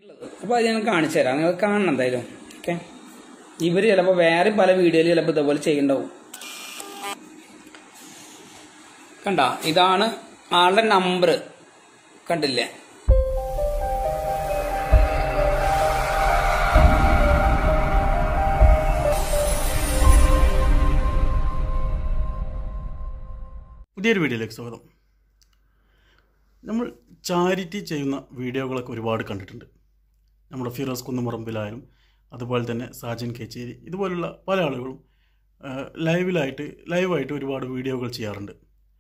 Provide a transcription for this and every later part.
അപ്പോൾ അത് ഞാൻ കാണിച്ചു തരാം നിങ്ങൾ കാണണം എന്തായാലും ഓക്കെ ഇവർ ചിലപ്പോൾ വേറെ പല വീഡിയോയിൽ ചിലപ്പോൾ ഇതേപോലെ ചെയ്യുന്നുണ്ടാവും കണ്ട ഇതാണ് ആളുടെ നമ്പർ കണ്ടില്ലേ പുതിയൊരു വീഡിയോയിലേക്ക് സ്വാഗതം നമ്മൾ ചാരിറ്റി ചെയ്യുന്ന വീഡിയോകളൊക്കെ ഒരുപാട് കണ്ടിട്ടുണ്ട് നമ്മുടെ ഫിറോസ് കുന്നുമറമ്പിലായാലും അതുപോലെ തന്നെ സാജൻ കേച്ചേരി ഇതുപോലുള്ള പല ആളുകളും ആ, ലൈവിലായിട്ട് ലൈവായിട്ട് ഒരുപാട് വീഡിയോകൾ ചെയ്യാറുണ്ട്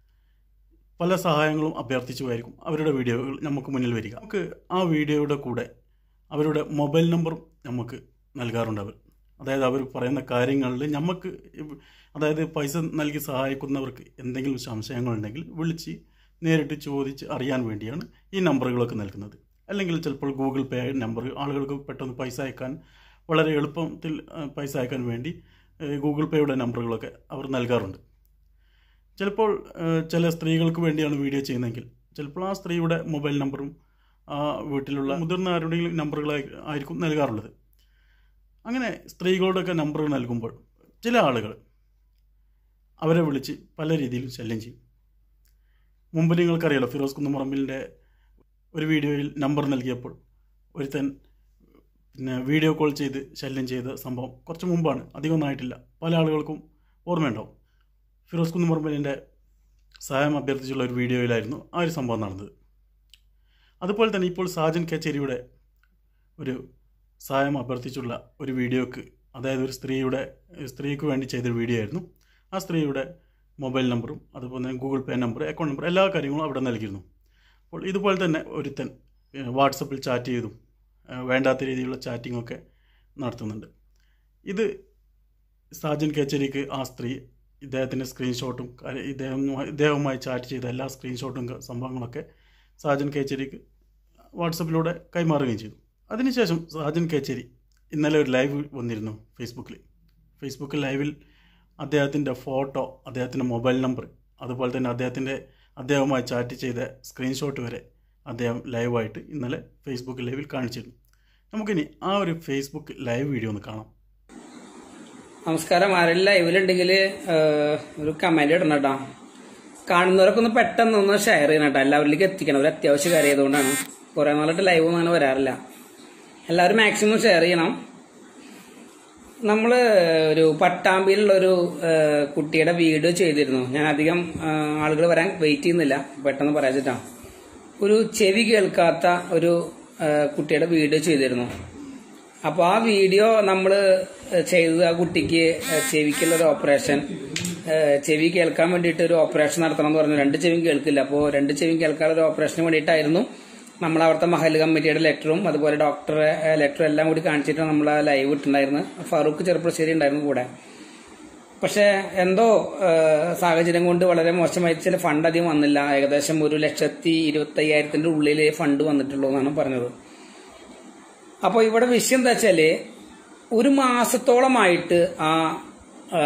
പല സഹായങ്ങളും അഭ്യർത്ഥിച്ചുമായിരിക്കും അവരുടെ വീഡിയോകൾ നമുക്ക് മുന്നിൽ വരിക നമുക്ക് ആ വീഡിയോയുടെ കൂടെ അവരുടെ മൊബൈൽ നമ്പറും നമുക്ക് നൽകാറുണ്ട് അവർ അതായത് അവർ പറയുന്ന കാര്യങ്ങളിൽ നമുക്ക് ഇവ് അതായത് പൈസ നൽകി സഹായിക്കുന്നവർക്ക് എന്തെങ്കിലും സംശയങ്ങളുണ്ടെങ്കിൽ വിളിച്ച് നേരിട്ട് ചോദിച്ച് അറിയാൻ വേണ്ടിയാണ് ഈ നമ്പറുകളൊക്കെ നൽകുന്നത് അല്ലെങ്കിൽ ചിലപ്പോൾ ഗൂഗിൾ പേ നമ്പർ ആളുകൾക്ക് പെട്ടെന്ന് പൈസ അയക്കാൻ വളരെ എളുപ്പത്തിൽ ആ, പൈസ അയക്കാൻ വേണ്ടി ഏ, ഗൂഗിൾ പേയുടെ നമ്പറുകളൊക്കെ അവർ നൽകാറുണ്ട് ചിലപ്പോൾ ഏഹ്, ചില സ്ത്രീകൾക്ക് വേണ്ടിയാണ് വീഡിയോ ചെയ്യുന്നതെങ്കിൽ ചിലപ്പോൾ ആ സ്ത്രീയുടെ മൊബൈൽ നമ്പറും ആ വീട്ടിലുള്ള മുതിർന്ന ആരുടെയും നമ്പറുകളായി ആയിരിക്കും നൽകാറുള്ളത് അങ്ങനെ സ്ത്രീകളുടെയൊക്കെ നമ്പറുകൾ നൽകുമ്പോൾ ചില ആളുകൾ അവരെ വിളിച്ച് പല രീതിയിലും ശല്യം ചെയ്യും മുമ്പ് നിങ്ങൾക്കറിയാലോ ഫിറോസ് കുന്നുമുറമ്പിലിൻ്റെ ഒരു വീഡിയോയിൽ നമ്പർ നൽകിയപ്പോൾ ഒരുത്തൻ പിന്നെ വീഡിയോ കോൾ ചെയ്ത് ശല്യം ചെയ്ത സംഭവം കുറച്ച് മുമ്പാണ് അധികമൊന്നും ആയിട്ടില്ല പല ആളുകൾക്കും ഓർമ്മയുണ്ടാവും ഫിറോസ് കുന്നുമർമലിൻ്റെ സഹായം അഭ്യർത്ഥിച്ചുള്ള ഒരു വീഡിയോയിലായിരുന്നു ആ ഒരു സംഭവം നടന്നത് അതുപോലെ തന്നെ ഇപ്പോൾ സാജൻ കച്ചേരിയുടെ ഒരു സഹായം അഭ്യർത്ഥിച്ചുള്ള ഒരു വീഡിയോക്ക് അതായത് ഒരു സ്ത്രീയുടെ സ്ത്രീക്ക് വേണ്ടി ചെയ്തൊരു വീഡിയോ ആയിരുന്നു ആ സ്ത്രീയുടെ മൊബൈൽ നമ്പറും അതുപോലെ തന്നെ Google Pay number account number എല്ലാ കാര്യങ്ങളും അവിടെ നൽകിയിരുന്നു അപ്പോൾ ഇതുപോലെ തന്നെ ഒരുത്തൻ ഏഹ്, വാട്സപ്പിൽ ചാറ്റ് ചെയ്തും ഏഹ്, വേണ്ടാത്ത രീതിയിലുള്ള ചാറ്റിംഗ് ഒക്കെ നടത്തുന്നുണ്ട് ഇത് സാജൻ കേച്ചേരിക്ക് ആ സ്ത്രീ ഇദ്ദേഹത്തിൻ്റെ സ്ക്രീൻഷോട്ടും കാര്യ- ഇദ്ദേഹം ഇദ്ദേഹവുമായി ചാറ്റ് ചെയ്ത എല്ലാ സ്ക്രീൻഷോട്ടും ക- സംഭവങ്ങളൊക്കെ സാജൻ കേച്ചേരിക്ക് വാട്സപ്പിലൂടെ കൈമാറുകയും ചെയ്തു അതിനുശേഷം സാജൻ കേച്ചേരി ഇന്നലെ ഒരു ലൈവ് വന്നിരുന്നു ഫേസ്ബുക്കിൽ ഫേസ്ബുക്ക് ലൈവിൽ അദ്ദേഹത്തിൻ്റെ ഫോട്ടോ അദ്ദേഹത്തിൻ്റെ മൊബൈൽ നമ്പർ അതുപോലെ തന്നെ അദ്ദേഹത്തിൻ്റെ അദ്ദേഹവുമായി ചാറ്റ് ചെയ്ത സ്ക്രീൻഷോട്ട് വരെ അദ്ദേഹം ലൈവായിട്ട് ഇന്നലെ ഫേസ്ബുക്ക് ലൈവിൽ കാണിച്ചിരുന്നു നമുക്കിനി ആ ഒരു ഫേസ്ബുക്ക് ലൈവ് വീഡിയോ ഒന്ന് കാണാം നമസ്കാരം ആരെല്ലാം ലൈവിലുണ്ടെങ്കിൽ ഒരു കമന്റ് ഇടണം കേട്ടോ കാണുന്നവരൊക്കെ ഒന്ന് പെട്ടെന്ന് ഒന്ന് ഷെയർ ചെയ്യണം കേട്ടോ എല്ലാവരിലേക്ക് എത്തിക്കണം ഒരു അത്യാവശ്യ കാര്യം ആയതുകൊണ്ടാണ് കുറെ നാളായിട്ട് ലൈവ് ഒന്നും അങ്ങനെ വരാറില്ല എല്ലാവരും മാക്സിമം ഷെയർ ചെയ്യണം നമ്മള് ഒരു പട്ടാമ്പിയിലുള്ള ഒരു ഏഹ്, കുട്ടിയുടെ വീഡിയോ ചെയ്തിരുന്നു ഞാൻ അധികം ആളുകൾ വരാൻ വെയിറ്റ് ചെയ്യുന്നില്ല പെട്ടെന്ന് പറയാച്ചിട്ടാ ഒരു ചെവി കേൾക്കാത്ത ഒരു ഏഹ്, കുട്ടിയുടെ വീഡിയോ ചെയ്തിരുന്നു അപ്പൊ ആ വീഡിയോ നമ്മൾ ചെയ്തത് ആ കുട്ടിക്ക് ചെവിക്കുള്ള ഒരു ഓപ്പറേഷൻ ഏഹ്, ചെവി കേൾക്കാൻ വേണ്ടിയിട്ട് ഒരു ഓപ്പറേഷൻ നടത്തണം എന്ന് പറഞ്ഞു രണ്ട് ചെവിയും കേൾക്കില്ല അപ്പോൾ രണ്ട് ചെവിയും കേൾക്കാനുള്ള ഒരു ഓപ്പറേഷന് വേണ്ടിയിട്ടായിരുന്നു നമ്മൾ അവിടുത്തെ മഹൽ കമ്മിറ്റിയുടെ ലെറ്ററും അതുപോലെ ഡോക്ടറെ ലെറ്ററും എല്ലാം കൂടി കാണിച്ചിട്ട് നമ്മൾ ആ ലൈവ് ഇട്ടുണ്ടായിരുന്നു ഫാറൂഖ് ചെറുപ്പശ്ശേരി ഉണ്ടായിരുന്നു കൂടെ പക്ഷെ എന്തോ ഏഹ്, സാഹചര്യം കൊണ്ട് വളരെ മോശമായി ചില ഫണ്ട് അധികം വന്നില്ല ഏകദേശം ഒരു ലക്ഷത്തി ഇരുപത്തി അയ്യായിരത്തിന്റെ ഉള്ളിൽ ഫണ്ട് വന്നിട്ടുള്ളൂ എന്നാണ് പറഞ്ഞത് അപ്പോൾ ഇവിടെ വിഷയം എന്താ വെച്ചാല് ഒരു മാസത്തോളമായിട്ട് ആ ആ,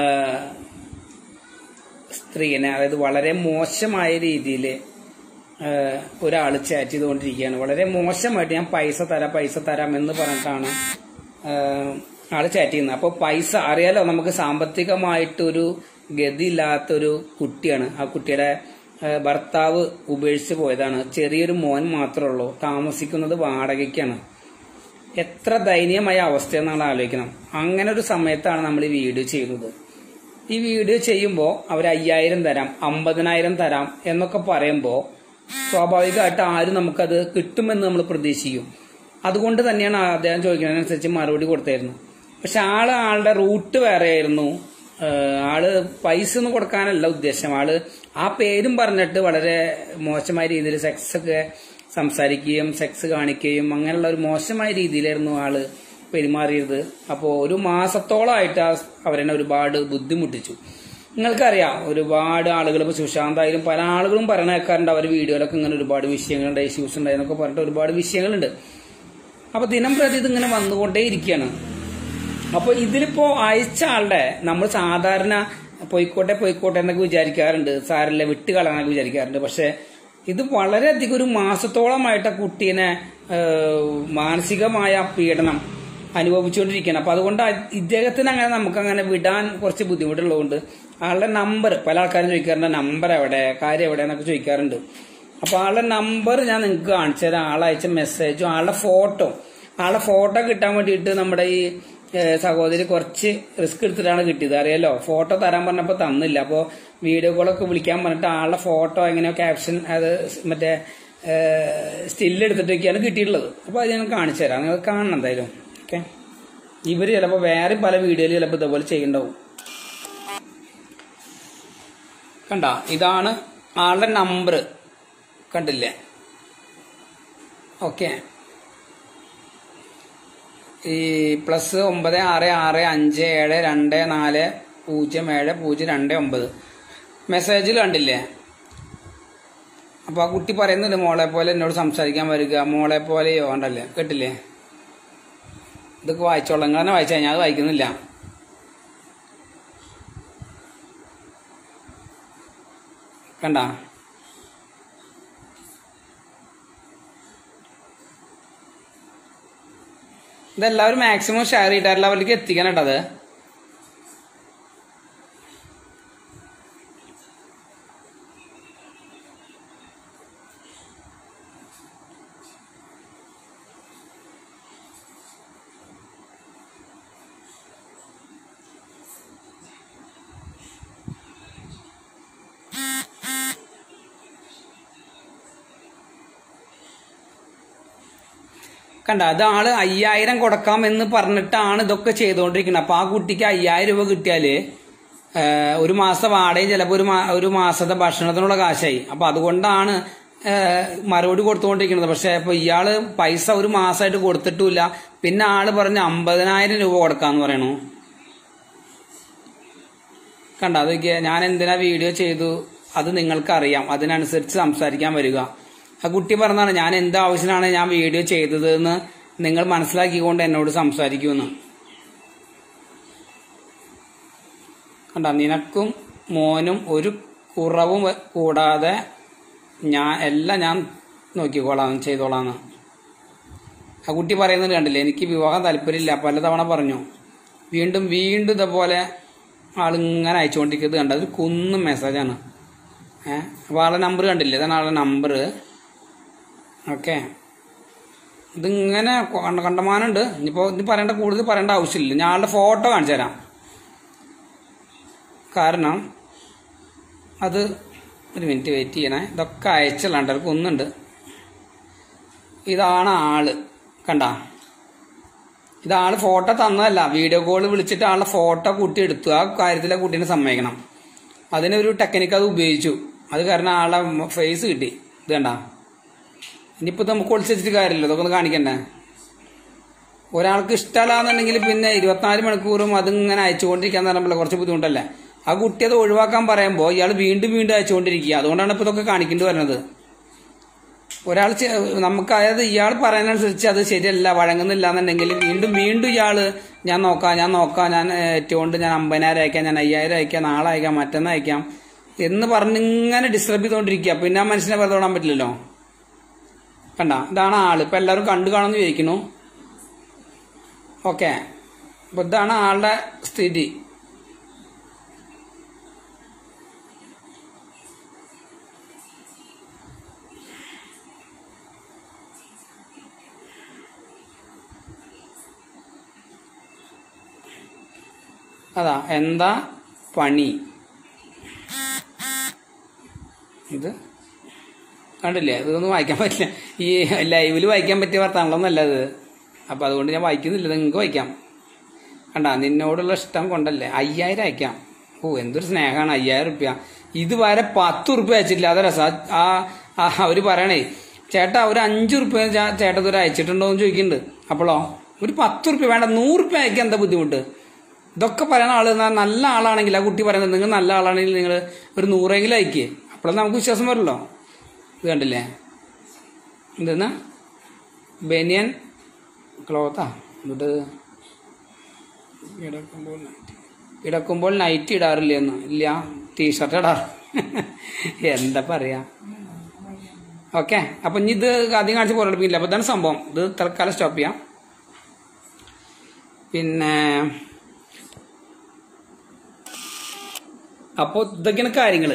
സ്ത്രീനെ അതായത് വളരെ മോശമായ രീതിയിൽ ഒരാൾ ചാറ്റ് ചെയ്തുകൊണ്ടിരിക്കുകയാണ് വളരെ മോശമായിട്ട് ഞാൻ പൈസ തരാം പൈസ തരാം എന്ന് പറഞ്ഞിട്ടാണ് ആ, ആള് ചാറ്റ് ചെയ്യുന്നത് അപ്പോൾ പൈസ അറിയാലോ നമുക്ക് സാമ്പത്തികമായിട്ടൊരു ഗതിയില്ലാത്തൊരു കുട്ടിയാണ് ആ കുട്ടിയുടെ ആ, ഭർത്താവ് ഉപേക്ഷിച്ച് പോയതാണ് ചെറിയൊരു മോൻ മാത്രമേ ഉള്ളൂ താമസിക്കുന്നത് വാടകയ്ക്കാണ് എത്ര ദയനീയമായ അവസ്ഥയെന്നാണ് ആലോചിക്കണം അങ്ങനെ ഒരു സമയത്താണ് നമ്മൾ ഈ വീഡിയോ ചെയ്യുന്നത് ഈ വീഡിയോ ചെയ്യുമ്പോൾ അവർ അയ്യായിരം തരാം അമ്പതിനായിരം തരാം എന്നൊക്കെ പറയുമ്പോൾ സ്വാഭാവികമായിട്ട് ആരും നമുക്കത് കിട്ടുമെന്ന് നമ്മൾ പ്രതീക്ഷിക്കും അതുകൊണ്ട് തന്നെയാണ് അദ്ദേഹം ചോദിക്കുന്നതിനനുസരിച്ച് മറുപടി കൊടുത്തായിരുന്നു പക്ഷെ ആള് ആളുടെ റൂട്ട് വേറെ ആയിരുന്നു ഏഹ് ആള് പൈസ ഒന്നും കൊടുക്കാനല്ല ഉദ്ദേശം ആള് ആ പേരും പറഞ്ഞിട്ട് വളരെ മോശമായ രീതിയിൽ സെക്സ് ഒക്കെ സംസാരിക്കുകയും സെക്സ് കാണിക്കുകയും അങ്ങനെയുള്ള ഒരു മോശമായ രീതിയിലായിരുന്നു ആള് പെരുമാറിയത് അപ്പോൾ ഒരു മാസത്തോളമായിട്ട് ആ അവരെന്നെ ഒരുപാട് ബുദ്ധിമുട്ടിച്ചു നിങ്ങൾക്കറിയാം ഒരുപാട് ആളുകൾ ഇപ്പോൾ സുശാന്തായാലും പല ആളുകളും പറയണ കേൾക്കാറുണ്ട് അവർ വീഡിയോയിലൊക്കെ ഇങ്ങനെ ഒരുപാട് വിഷയങ്ങളുണ്ട് ഇഷ്യൂസ് ഉണ്ട് എന്നൊക്കെ പറഞ്ഞിട്ട് ഒരുപാട് വിഷയങ്ങളുണ്ട് അപ്പൊ ദിനം പ്രതി ഇതിങ്ങനെ വന്നുകൊണ്ടേ ഇരിക്കുകയാണ് അപ്പൊ ഇതിലിപ്പോ അയച്ച ആളുടെ നമ്മൾ സാധാരണ പോയിക്കോട്ടെ പോയിക്കോട്ടെ എന്നൊക്കെ വിചാരിക്കാറുണ്ട് സാരല്ല വിട്ട് കളയാനൊക്കെ വിചാരിക്കാറുണ്ട് പക്ഷെ ഇത് വളരെയധികം ഒരു മാസത്തോളമായിട്ട് ആ കുട്ടീനെ ഏഹ്, മാനസികമായ പീഡനം അനുഭവിച്ചുകൊണ്ടിരിക്കുകയാണ് അപ്പൊ അതുകൊണ്ട് ആ- ഇദ്ദേഹത്തിന് അങ്ങനെ നമുക്ക് അങ്ങനെ വിടാൻ കുറച്ച് ബുദ്ധിമുട്ടുള്ളതുകൊണ്ട് ആളുടെ നമ്പർ പല ആൾക്കാരും ചോദിക്കാറുണ്ട് നമ്പർ എവിടെ കാര്യം എവിടെ എന്നൊക്കെ ചോദിക്കാറുണ്ട് അപ്പൊ ആളുടെ നമ്പർ ഞാൻ നിങ്ങൾക്ക് കാണിച്ചു തരാം ആളയച്ച മെസ്സേജും ആളുടെ ഫോട്ടോ ആളുടെ ഫോട്ടോ കിട്ടാൻ വേണ്ടിയിട്ട് നമ്മുടെ ഈ ഏഹ്, സഹോദരി കുറച്ച് റിസ്ക് എടുത്തിട്ടാണ് കിട്ടിയത് അറിയാലോ ഫോട്ടോ തരാൻ പറഞ്ഞപ്പോൾ തന്നില്ല അപ്പോൾ വീഡിയോ കോളൊക്കെ വിളിക്കാൻ പറഞ്ഞിട്ട് ആളുടെ ഫോട്ടോ എങ്ങനെയോ ക്യാപ്ഷൻ അത് മറ്റേ സ്റ്റിൽ എടുത്തിട്ടൊക്കെയാണ് കിട്ടിയിട്ടുള്ളത് അപ്പോൾ അത് ഞാൻ കാണിച്ചു തരാം നിങ്ങൾ കാണണം എന്തായാലും ഓക്കെ ഇവർ ചിലപ്പോൾ വേറെ പല വീഡിയോയിൽ ചിലപ്പോൾ ഇതുപോലെ ചെയ്യണ്ടാവും കണ്ട ഇതാണ് ആളുടെ നമ്പർ കണ്ടില്ലേ ഓക്കെ ഈ പ്ലസ് ഒമ്പത് ആറ് ആറ് അഞ്ച് ഏഴ് രണ്ട് നാല് പൂജ്യം ഏഴ് പൂജ്യം രണ്ട് ഒമ്പത് മെസ്സേജിൽ കണ്ടില്ലേ അപ്പൊ ആ കുട്ടി പറയുന്നുണ്ട് മോളെ പോലെ എന്നോട് സംസാരിക്കാൻ വരിക മോളെ പോലെയോ ഉണ്ടല്ലേ കേട്ടില്ലേ ഇതൊക്കെ വായിച്ചോളാം നിങ്ങൾ തന്നെ വായിച്ചാൽ ഞാൻ അത് വായിക്കുന്നില്ല കണ്ട ഇതെല്ലാവരും മാക്സിമം ഷെയർ ചെയ്തിട്ട് എല്ലാവരിലേക്ക് എത്തിക്കാൻ കേട്ടത് കണ്ട അത് ആള് അയ്യായിരം കൊടുക്കാം എന്ന് പറഞ്ഞിട്ടാണ് ഇതൊക്കെ ചെയ്തുകൊണ്ടിരിക്കുന്നത് അപ്പൊ ആ കുട്ടിക്ക് അയ്യായിരം രൂപ കിട്ടിയാല് ഏഹ്, ഒരു മാസം വാടകയും ചിലപ്പോൾ ഒരു മാ- ഒരു മാസത്തെ ഭക്ഷണത്തിനുള്ള കാശായി അപ്പൊ അതുകൊണ്ടാണ് ഏഹ്, മറുപടി കൊടുത്തുകൊണ്ടിരിക്കുന്നത് പക്ഷെ ഇപ്പൊ ഇയാള് പൈസ ഒരു മാസമായിട്ട് കൊടുത്തിട്ടുമില്ല പിന്നെ ആള് പറഞ്ഞ് അമ്പതിനായിരം രൂപ കൊടുക്കാന്ന് പറയണു കണ്ട അതൊക്കെ ഞാൻ എന്തിനാ വീഡിയോ ചെയ്തു അത് നിങ്ങൾക്കറിയാം അതിനനുസരിച്ച് സംസാരിക്കാൻ വരിക ആ കുട്ടി പറഞ്ഞാണ് ഞാൻ എന്ത് ആവശ്യത്തിനാണ് ഞാൻ വീഡിയോ ചെയ്തത് എന്ന് നിങ്ങൾ മനസ്സിലാക്കിക്കൊണ്ട് എന്നോട് സംസാരിക്കുമെന്ന് കണ്ട നിനക്കും മോനും ഒരു കുറവും വ- കൂടാതെ ഞാൻ എല്ലാം ഞാൻ നോക്കിക്കോളാം ചെയ്തോളാന്ന് ആ കുട്ടി പറയുന്നത് കണ്ടില്ലേ എനിക്ക് വിവാഹം താല്പര്യമില്ല പലതവണ പറഞ്ഞു വീണ്ടും വീണ്ടും ഇതേപോലെ ആളിങ്ങനെ അയച്ചുകൊണ്ടിരിക്കുന്നത് കണ്ട അതൊരു കുന്നും മെസ്സേജാണ് ഏഹ് അപ്പോൾ ആളെ നമ്പർ കണ്ടില്ലേ ഇതാണ് ആളുടെ നമ്പർ ഓക്കെ ഇതിങ്ങനെ കണ്ട കണ്ടമാനുണ്ട് ഇനിയിപ്പോൾ ഇത് പറയേണ്ട കൂടുതൽ പറയേണ്ട ആവശ്യമില്ല ഞാൻ ആളുടെ ഫോട്ടോ കാണിച്ചു തരാം കാരണം അത് ഒരു മിനിറ്റ് വെയിറ്റ് ചെയ്യണേ ഇതൊക്കെ അയച്ചല്ലാണ്ട് അവർക്ക് ഒന്നുണ്ട് ഇതാണ് ആള് കണ്ട ഇതാള് ഫോട്ടോ തന്നതല്ല വീഡിയോ കോൾ വിളിച്ചിട്ട് ആളുടെ ഫോട്ടോ കൂട്ടി എടുത്തു ആ കാര്യത്തിൽ ആ കുട്ടീനെ സമ്മതിക്കണം അതിനൊരു ടെക്നിക്ക് അത് ഉപയോഗിച്ചു അത് കാരണം ആളെ ഫേസ് കിട്ടി ഇത് കണ്ട ഇനിയിപ്പോ ഇത് നമുക്ക് ഒളിച്ചു വെച്ചിട്ട് കാര്യമില്ല ഇതൊക്കെ ഒന്ന് കാണിക്കണ്ടേ ഒരാൾക്ക് ഇഷ്ടമല്ലാന്നുണ്ടെങ്കിൽ പിന്നെ ഇരുപത്തിനാല് മണിക്കൂറും അതിങ്ങനെ അയച്ചുകൊണ്ടിരിക്കാന്ന് പറയുമ്പോൾ കുറച്ച് ബുദ്ധിമുട്ടല്ലേ ആ കുട്ടി അത് ഒഴിവാക്കാൻ പറയുമ്പോൾ ഇയാൾ വീണ്ടും വീണ്ടും അയച്ചുകൊണ്ടിരിക്കുക അതുകൊണ്ടാണ് ഇപ്പൊ ഇതൊക്കെ കാണിക്കേണ്ടി വരുന്നത് ഒരാൾ ചെ- നമുക്ക് അതായത് ഇയാൾ പറയുന്നതനുസരിച്ച് അത് ശരിയല്ല വഴങ്ങുന്നില്ല എന്നുണ്ടെങ്കിൽ വീണ്ടും വീണ്ടും ഇയാള് ഞാൻ നോക്കാം ഞാൻ നോക്കാം ഞാൻ ഏറ്റുകൊണ്ട് ഞാൻ അമ്പതിനായിരം അയക്കാം ഞാൻ അയ്യായിരം അയക്കാം നാളെ അയക്കാം മറ്റന്നാൾ അയക്കാം എന്ന് പറഞ്ഞ് ഇങ്ങനെ ഡിസ്റ്റർബ് ചെയ്തുകൊണ്ടിരിക്കുക പിന്നെ ആ മനുഷ്യനെ വെറുതെ വിടാൻ പറ്റില്ലല്ലോ കണ്ട ഇതാണ് ആള് ഇപ്പൊ എല്ലാവരും കണ്ടു കാണുമെന്ന് ചോദിക്കുന്നു ഓക്കെ അപ്പൊ ഇതാണ് ആളുടെ സ്ഥിതി അതാ എന്താ പണി ഇത് കണ്ടില്ലേ ഇതൊന്നും വായിക്കാൻ പറ്റില്ല ഈ ലൈവിൽ വായിക്കാൻ പറ്റിയ വർത്താനങ്ങളൊന്നല്ല ഇത് അപ്പൊ അതുകൊണ്ട് ഞാൻ വായിക്കുന്നില്ല നിങ്ങൾക്ക് വായിക്കാം കണ്ട നിന്നോടുള്ള ഇഷ്ടം കൊണ്ടല്ലേ അയ്യായിരം അയക്കാം ഓ എന്തൊരു സ്നേഹമാണ് അയ്യായിരം റുപ്യ ഇതുവരെ പത്ത് റുപ്യ അയച്ചിട്ടില്ല അത് രസാ ആ ആ, അവര് പറയണേ ചേട്ടാ ഒരു അഞ്ചു റുപ്യ ചേട്ടൻ ഇതുവരെ അയച്ചിട്ടുണ്ടോ എന്ന് ചോദിക്കുന്നുണ്ട് അപ്പോഴോ ഒരു പത്ത് റുപ്യ വേണ്ട നൂറ് റുപ്യ അയക്കാൻ എന്താ ബുദ്ധിമുട്ട് ഇതൊക്കെ പറയുന്ന ആള് ന- നല്ല ആളാണെങ്കിൽ ആ കുട്ടി പറയുന്നത് നിങ്ങൾ നല്ല ആളാണെങ്കിൽ നിങ്ങൾ ഒരു നൂറെങ്കിലും അയക്കുക അപ്പോഴേ നമുക്ക് വിശ്വാസം വരല്ലോ ഇത് കണ്ടില്ലേ എന്തെന്നാ ബനിയൻ ക്ലോത്താ എന്നിട്ട് കിടക്കുമ്പോൾ നൈറ്റ് കിടക്കുമ്പോൾ നൈറ്റ് ഇടാറില്ല എന്ന് ഇല്ല ടീഷർട്ട് ഇടാറ് എന്താ പറയാ ഓക്കെ അപ്പൊ ഇനി ഇത് ആദ്യം കാണിച്ച് പോരടിപ്പിക്കില്ല അപ്പൊ ഇതാണ് സംഭവം ഇത് തൽക്കാലം സ്റ്റോപ്പ് ചെയ്യാം പിന്നെ അപ്പോൾ ഇതൊക്കെയാണ് കാര്യങ്ങൾ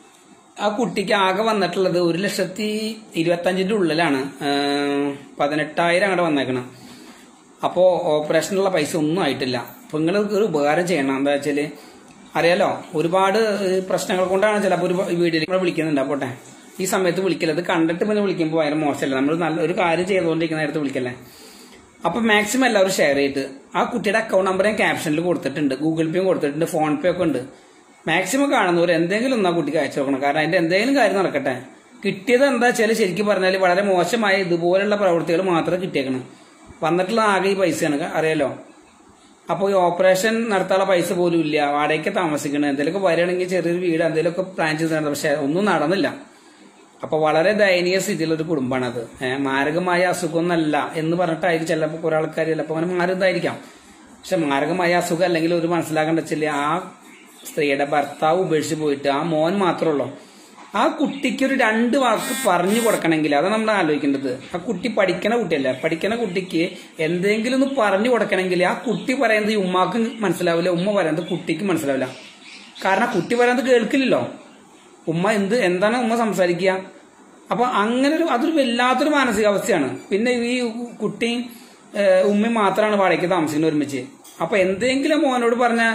ആ കുട്ടിക്ക് ആകെ വന്നിട്ടുള്ളത് ഒരു ലക്ഷത്തി ഇരുപത്തഞ്ചിന്റെ ഉള്ളിലാണ് ഏഹ് പതിനെട്ടായിരം അങ്ങോട്ട് വന്നേക്കണം അപ്പോൾ ഓപ്പറേഷനുള്ള പൈസ ഒന്നും ആയിട്ടില്ല അപ്പോൾ നിങ്ങൾ ഒരു ഉപകാരം ചെയ്യണം എന്താ വെച്ചാൽ അറിയാലോ ഒരുപാട് ഏഹ് പ്രശ്നങ്ങൾ കൊണ്ടാണ് ചിലപ്പോൾ ഒരു വീഡിയോയിൽ കൂടെ വിളിക്കുന്നുണ്ട് അപ്പോട്ടെ ഈ സമയത്ത് വിളിക്കില്ല അത് കണ്ടിട്ട് പിന്നെ വിളിക്കുമ്പോൾ ഭയങ്കര മോശമല്ല നമ്മൾ നല്ല ഒരു കാര്യം ചെയ്തുകൊണ്ടിരിക്കുന്ന നേരത്ത് വിളിക്കല്ലേ അപ്പൊ മാക്സിമം എല്ലാവരും ഷെയർ ചെയ്തിട്ട് ആ കുട്ടിയുടെ അക്കൗണ്ട് നമ്പർ ഞാൻ ക്യാപ്ഷനിൽ കൊടുത്തിട്ടുണ്ട് ഗൂഗിൾ പേയും കൊടുത്തിട്ടുണ്ട് ഫോൺ പേ ഒക്കെ ഉണ്ട് മാക്സിമം കാണുന്നവർ എന്തെങ്കിലും ഒന്ന് ആ കുട്ടിക്ക് അയച്ചു നോക്കണം കാരണം അതിന്റെ എന്തെങ്കിലും കാര്യം നടക്കട്ടെ കിട്ടിയത് എന്താ വെച്ചാൽ ശരിക്കും പറഞ്ഞാൽ വളരെ മോശമായ ഇതുപോലുള്ള പ്രവൃത്തികൾ മാത്രമേ കിട്ടിയേക്കണം വന്നിട്ടുള്ള ആകെ ഈ പൈസയാണ് അറിയാലോ അപ്പോൾ ഈ ഓപ്പറേഷൻ നടത്താനുള്ള പൈസ പോലും ഇല്ല വാടകയ്ക്ക് താമസിക്കണം എന്തെങ്കിലുമൊക്കെ വരികയാണെങ്കിൽ ചെറിയൊരു വീട് എന്തെങ്കിലുമൊക്കെ പ്ലാൻ ചെയ്ത് നടന്നു പക്ഷെ ഒന്നും നടന്നില്ല അപ്പൊ വളരെ ദയനീയ സ്ഥിതിയിലുള്ള ഒരു കുടുംബമാണ് അത് ഏഹ് മാരകമായ അസുഖമൊന്നല്ല എന്ന് പറഞ്ഞിട്ടായിരിക്കും ചിലപ്പോൾ കുറെ ആൾക്കാർ ചിലപ്പോൾ അങ്ങനെ മാറുന്നതായിരിക്കാം പക്ഷെ മാരകമായ അസുഖം അല്ലെങ്കിൽ ഒരു മനസ്സിലാക്കേണ്ട വെച്ചാൽ ആ സ്ത്രീയുടെ ഭർത്താവ് ഉപേക്ഷിച്ച് പോയിട്ട് ആ മോൻ മാത്രമേ ഉള്ളൂ ആ കുട്ടിക്ക് ഒരു രണ്ട് വാക്ക് പറഞ്ഞു കൊടുക്കണമെങ്കിൽ അതാണ് നമ്മൾ ആലോചിക്കേണ്ടത് ആ കുട്ടി പഠിക്കണ കുട്ടിയല്ല പഠിക്കണ കുട്ടിക്ക് എന്തെങ്കിലും ഒന്ന് പറഞ്ഞു കൊടുക്കണമെങ്കിൽ ആ കുട്ടി പറയുന്നത് ഈ ഉമ്മാക്ക് മനസ്സിലാവില്ല ഉമ്മ പറയുന്നത് കുട്ടിക്ക് മനസ്സിലാവില്ല കാരണം കുട്ടി പറയുന്നത് കേൾക്കില്ലല്ലോ ഉമ്മ എന്ത് എന്താണ് ഉമ്മ സംസാരിക്കുക അപ്പൊ അങ്ങനെ ഒരു അതൊരു വല്ലാത്തൊരു മാനസികാവസ്ഥയാണ് പിന്നെ ഈ കുട്ടിയും ഏഹ്, ഉമ്മയും മാത്രമാണ് വാടകയ്ക്ക് താമസിക്കുന്നത് ഒരുമിച്ച് അപ്പൊ എന്തെങ്കിലും മോനോട് പറഞ്ഞ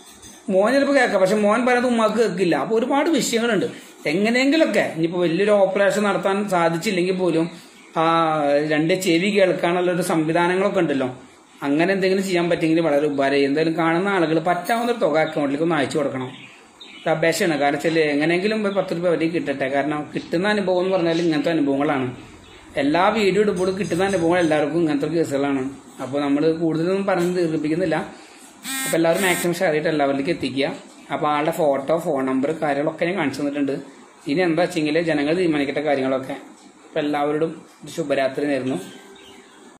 മോൻ ചിലപ്പോൾ കേൾക്കാം പക്ഷെ മോൻ പറയുന്നത് ഉമ്മാക്ക് കേൾക്കില്ല അപ്പൊ ഒരുപാട് വിഷയങ്ങളുണ്ട് എങ്ങനെയെങ്കിലൊക്കെ ഇനിയിപ്പോ വലിയൊരു ഓപ്പറേഷൻ നടത്താൻ സാധിച്ചില്ലെങ്കിൽ പോലും ആ രണ്ട് ചെവി കേൾക്കാനുള്ള ഒരു സംവിധാനങ്ങളൊക്കെ ഉണ്ടല്ലോ അങ്ങനെ എന്തെങ്കിലും ചെയ്യാൻ പറ്റുമെങ്കിൽ വളരെ ഉപകാരം എന്തായാലും കാണുന്ന ആളുകൾ പറ്റാവുന്ന ഒരു തുക അക്കൗണ്ടിലേക്ക് ഒന്ന് അയച്ചു കൊടുക്കണം ഇത് അപേക്ഷയാണ് കാരണം വെച്ചാൽ എങ്ങനെയെങ്കിലും ഒരു പത്ത് രൂപ അവർക്ക് കിട്ടട്ടെ കാരണം കിട്ടുന്ന അനുഭവം എന്ന് പറഞ്ഞാൽ ഇങ്ങനത്തെ അനുഭവങ്ങളാണ് എല്ലാ വീഡിയോ ഇടുമ്പോഴും കിട്ടുന്ന അനുഭവങ്ങൾ എല്ലാവർക്കും ഇങ്ങനത്തെ കേസുകളാണ് അപ്പോൾ നമ്മൾ കൂടുതലൊന്നും പറഞ്ഞ് ദീർഘിപ്പിക്കുന്നില്ല അപ്പോൾ എല്ലാവരും മാക്സിമം ഷെയർ ചെയ്തിട്ട് എല്ലാവരിലേക്ക് എത്തിക്കുക അപ്പോൾ ആളുടെ ഫോട്ടോ ഫോൺ നമ്പർ കാര്യങ്ങളൊക്കെ ഞാൻ കാണിച്ചു തന്നിട്ടുണ്ട് ഇനി എന്താ വെച്ചെങ്കിൽ ജനങ്ങൾ തീരുമാനിക്കട്ടെ കാര്യങ്ങളൊക്കെ അപ്പോൾ എല്ലാവരോടും ഒരു ശുഭരാത്രി നേരുന്നു